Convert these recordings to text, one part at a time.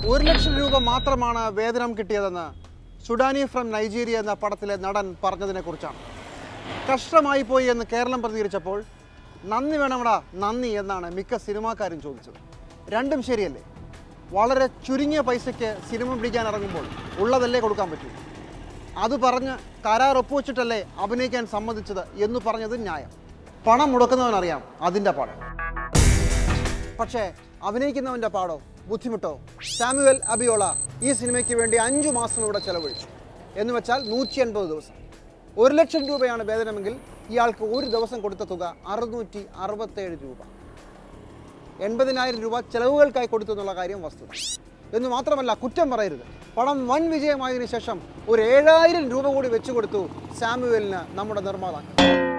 ഒരു ലക്ഷം രൂപ മാത്രമാണ് വേതനം കിട്ടിയതെന്ന് സുഡാനി ഫ്രം നൈജീരിയ എന്ന പടത്തിലെ നടൻ പറഞ്ഞതിനെ കുറിച്ചാണ് കഷ്ടമായി പോയി എന്ന് കേരളം പ്രതികരിച്ചപ്പോൾ നന്ദി വേണമടാ നന്ദി എന്നാണ് മിക്ക സിനിമാക്കാരും ചോദിച്ചത് രണ്ടും ശരിയല്ലേ വളരെ ചുരുങ്ങിയ പൈസയ്ക്ക് സിനിമ പിടിക്കാൻ ഇറങ്ങുമ്പോൾ ഉള്ളതല്ലേ കൊടുക്കാൻ പറ്റൂ അത് പറഞ്ഞ് കരാർ ഒപ്പുവെച്ചിട്ടല്ലേ അഭിനയിക്കാൻ സമ്മതിച്ചത് എന്ന് പറഞ്ഞത് ന്യായം പണം മുടക്കുന്നവനറിയാം അതിൻ്റെ പാടം പക്ഷേ അഭിനയിക്കുന്നവൻ്റെ പാടോ ബുദ്ധിമുട്ടോ സാമുവൽ അബിയോള ഈ സിനിമയ്ക്ക് വേണ്ടി അഞ്ചു മാസം ഇവിടെ ചെലവഴിച്ചു എന്ന് വെച്ചാൽ നൂറ്റി എൺപത് ദിവസം ഒരു ലക്ഷം രൂപയാണ് വേതനമെങ്കിൽ ഇയാൾക്ക് ഒരു ദിവസം കൊടുത്ത തുക അറുന്നൂറ്റി അറുപത്തേഴ് രൂപ എൺപതിനായിരം രൂപ ചെലവുകൾക്കായി കൊടുത്തു എന്നുള്ള കാര്യം വസ്തുത എന്ന് മാത്രമല്ല കുറ്റം പറയരുത് പണം വൻ വിജയമായതിനു ശേഷം ഒരു ഏഴായിരം രൂപ കൂടി വെച്ചു കൊടുത്തു സാമുവലിന് നമ്മുടെ നിർമ്മാതാക്കൾ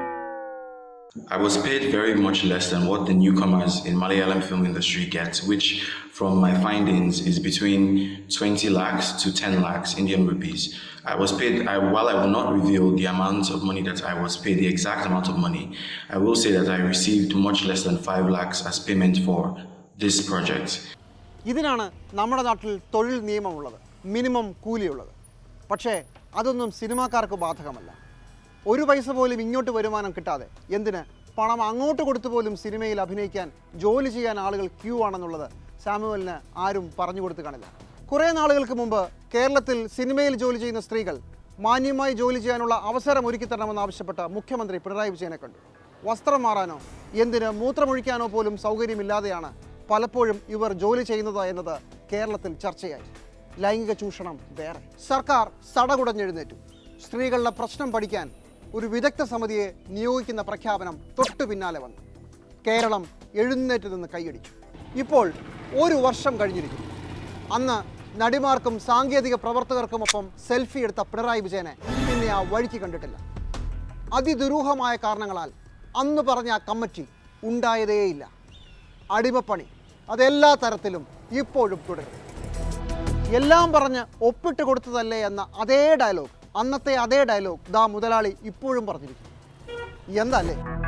I was paid very much less than what the newcomers in Malayalam film industry get, which, from my findings, is between 20 lakhs to 10 lakhs Indian rupees. I was paid, I, while I will not reveal the amount of money that I was paid, the exact amount of money, I will say that I received much less than 5 lakhs as payment for this project. ഇതിനാണ് നമ്മുടെ നാട്ടിൽ തൊഴിൽ നിയമമുള്ളത് minimum കൂലിയുള്ളത് പക്ഷേ അതൊന്നും സിനിമാക്കാർക്ക് ബാധകമല്ല ഒരു പൈസ പോലും ഇങ്ങോട്ട് വരുമാനം കിട്ടാതെ എന്തിന് പണം അങ്ങോട്ട് കൊടുത്തു പോലും സിനിമയിൽ അഭിനയിക്കാൻ ജോലി ചെയ്യാൻ ആളുകൾ ക്യൂ ആണെന്നുള്ളത് സാമുവലിന് ആരും പറഞ്ഞു കൊടുത്തു കാണില്ല കുറേ നാളുകൾക്ക് മുമ്പ് കേരളത്തിൽ സിനിമയിൽ ജോലി ചെയ്യുന്ന സ്ത്രീകൾ മാന്യമായി ജോലി ചെയ്യാനുള്ള അവസരം ഒരുക്കി തരണമെന്ന് ആവശ്യപ്പെട്ട മുഖ്യമന്ത്രി പിണറായി വിജയനെ കണ്ടു വസ്ത്രം മാറാനോ എന്തിന് മൂത്രമൊഴിക്കാനോ പോലും സൗകര്യമില്ലാതെയാണ് പലപ്പോഴും ഇവർ ജോലി ചെയ്യുന്നത് എന്നത് കേരളത്തിൽ ചർച്ചയായി ലൈംഗിക ചൂഷണം വേറെ സർക്കാർ സടകുടഞ്ഞെഴുന്നേറ്റു സ്ത്രീകളുടെ പ്രശ്നം പഠിക്കാൻ ഒരു വിദഗ്ധ സമിതിയെ നിയോഗിക്കുന്ന പ്രഖ്യാപനം തൊട്ടു പിന്നാലെ വന്നു കേരളം എഴുന്നേറ്റ് നിന്ന് കൈയടിച്ചു ഇപ്പോൾ ഒരു വർഷം കഴിഞ്ഞിരിക്കുന്നു അന്ന് നടിമാർക്കും സാങ്കേതിക പ്രവർത്തകർക്കുമൊപ്പം സെൽഫി എടുത്ത പിണറായി വിജയനെ പിന്നെ ആ വഴിക്ക് കണ്ടിട്ടില്ല അതിദുരൂഹമായ കാരണങ്ങളാൽ അന്ന് പറഞ്ഞ ആ കമ്മിറ്റി ഉണ്ടായതേയില്ല അടിമപ്പണി അതെല്ലാ തരത്തിലും ഇപ്പോഴും തുടരും എല്ലാം പറഞ്ഞ് ഒപ്പിട്ട് കൊടുത്തതല്ലേ എന്ന അതേ ഡയലോഗ് അന്നത്തെ അതേ ഡയലോഗ് ദാ മുതലാളി ഇപ്പോഴും പറഞ്ഞിരിക്കുന്നു എന്തല്ലേ